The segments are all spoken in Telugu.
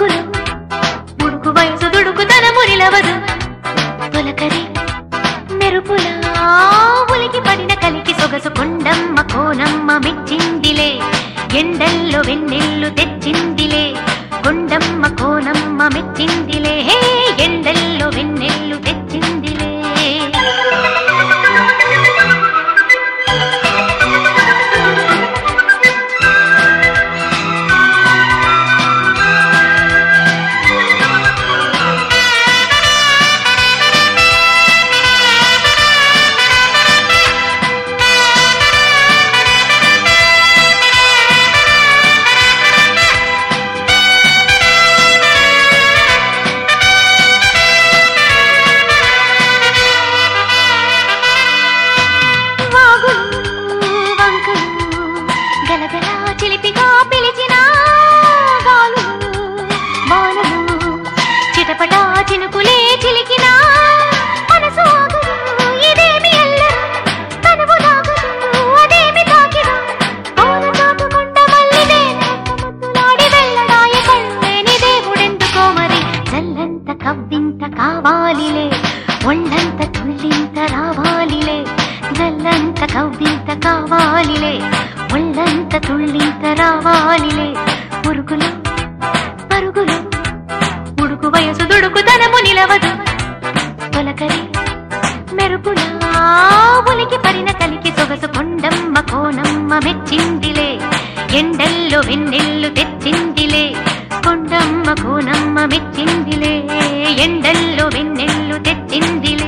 ఉడుకులు ఉడుకు వయసు దుడుకుతనము నిలవదు తొలకరి మెరుపులా ఉలికి పడిన కలికి సొగసు కొండమ్మ కోనమ్మ మెచ్చిందిలే ఎండల్లో వెన్నెల్లు తెచ్చిందిలే కొండమ్మ కోనమ్మ మెచ్చిందిలే హే ఎండల్లో వెన్నెల్లు తెచ్చిందిలే వాగులు వంకలు గలగల చిలిపిగా పిలిచిన గాలులు వానలు చిటపట చినుకులే చిలికిన మనసు ఆగదు ఇదేమి అల్లరు తనువు లాగదు అదేమి తాకిన పౌన చాటుకుంట మల్లిదే ముద్దులాడి వెళ్ళడాయ కళ్ళేని దేవుడెందుకో మరి చల్లంత కవ్వింత కావాలిలే ఒళ్ళంత తుళ్ళింత రావాలిలే జల్లంత కవ్వింత కావాలిలే ఒళ్ళంత తుళ్ళింత రావాలిలే పురుగులు పరుగులు ఉడుకు వయసు దుడుకుతనము నిలవదు తొలకరి మెరుపులా ఉలికి పడిన కలికి సొగసు కొండమ్మ కోనమ్మ మెచ్చిందిలే ఎండల్లో వెన్నెల్లు తెచ్చిందిలే కొండమ్మ కోనమ్మ మెచ్చిందిలే ఎండల్లో వెన్నెల్లు తెచ్చిందిలే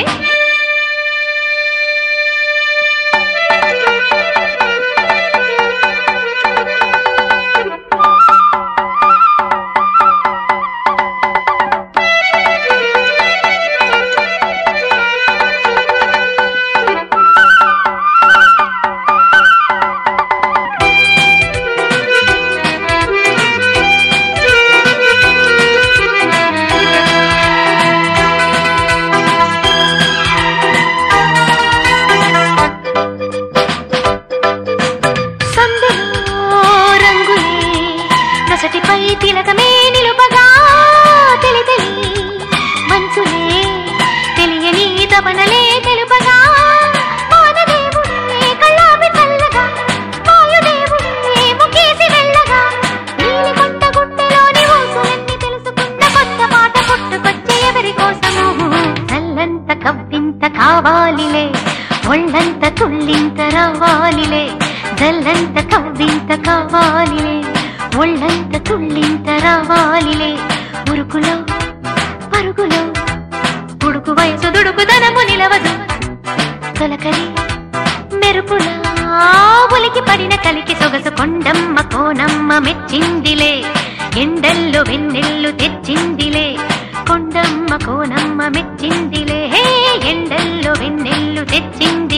సందెలో రంగులే నసటిపై తిలకమే నిలుపగా తెలి తెలి మంచులే తెలియని తపనలే తెలుపగా వానదేవుడే కళ్ళాపి చల్లగా వాయుదేవుడే ముఖేసి వెళ్ళగా నీలి కొండ గుట్టెలోని ఊసులన్నీ తెలుసుకున్న కొత్త పాట పుట్టుకొచ్చే ఎవరి కోసము చల్లంత కవ్వింత కావాలిలే ఒళ్ళంత తుళ్ళింత రావాలిలే జల్లంత కవ్వింత కావాలిలే ఒళ్ళంత తుళ్ళింత రావాలిలే ఉరుకులో పరుగులో ఉడుకు వయసు దుడుకుదనము నిలవదు తొలకరి మెరుపులా ఉలికి పడిన కలికి సొగసు కొండమ్మ కోనమ్మ మెచ్చిందిలే ఎండల్లో వెన్నెల్లు తెచ్చిందిలే కొండమ్మ కోనమ్మ మెచ్చిందిలే హే ఎండల్లో వెన్నెల్లు తెచ్చింది